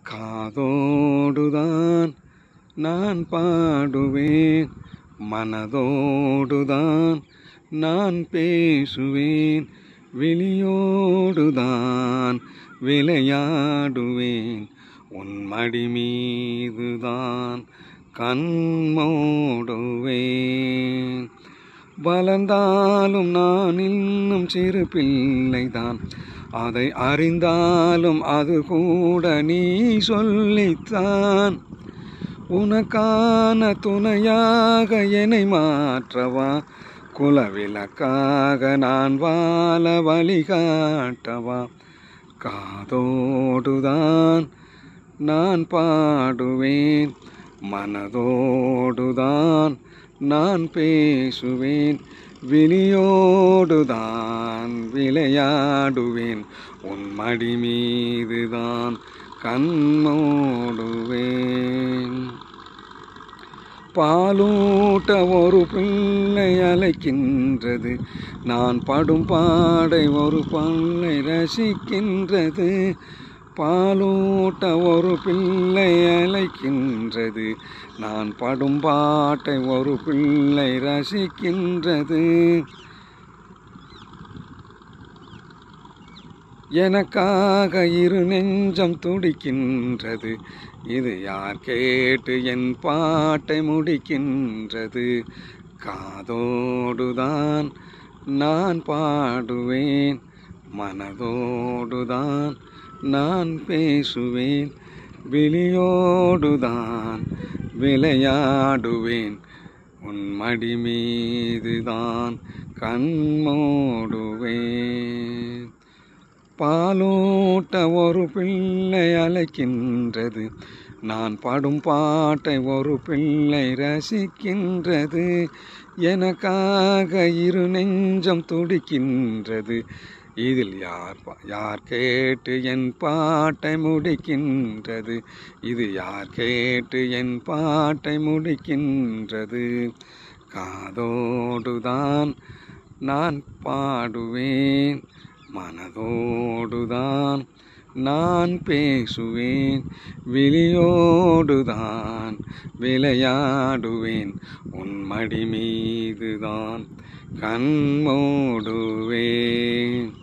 காதோடுதான் நான் பாடுவேன் மனதோடுதான் நான் பேசுவேன் விழியோடுதான் விளையாடுவேன் உன் மடி மீதுதான் கண்மோடுவேன் வளர்ந்தாலும் நான் இன்னும் சிறு பிள்ளைதான் அதை அறிந்தாலும் அது கூட நீ சொல்லித்தான் உனக்கான துணையாக என்னை மாற்றவா குலவிளக்காக நான் வாழ வழிகாட்டவா காதோடுதான் நான் பாடுவேன் மனதோடுதான் நான் பேசுவேன் விழியோடுதான் விளையாடுவேன் உன் மடி மீதுதான் கண்ணோடுவேன் பாலூட்ட ஒரு பிள்ளை அழைக்கின்றது நான் படும் பாடை ஒரு பிள்ளை ரசிக்கின்றது பாலூட்ட ஒரு பிள்ளை அழைக்கின்றது நான் படும் பாட்டை ஒரு பிள்ளை ரசிக்கின்றது எனக்காக இரு நெஞ்சம் துடிக்கின்றது இது யார் கேட்டு என் பாட்டை முடிக்கின்றது காதோடுதான் நான் பாடுவேன் மனதோடுதான் நான் பேசுவேன் விழியோடுதான் விளையாடுவேன் உன் மடி மீதுதான் கண்மோடுவேன் பாலூட்ட ஒரு பிள்ளை அழைக்கின்றது நான் படும் பாட்டை ஒரு பிள்ளை ரசிக்கின்றது எனக்காக இரு நெஞ்சம் துடிக்கின்றது இதில் யார் பா- யார் கேட்டு என் பாட்டை முடிக்கின்றது இது யார் கேட்டு என் பாட்டை முடிக்கின்றது காதோடுதான் நான் பாடுவேன் மனதோடுதான் நான் பேசுவேன் விழியோடுதான் விளையாடுவேன் உன் மடி மீதுதான் கண்மோடுவேன்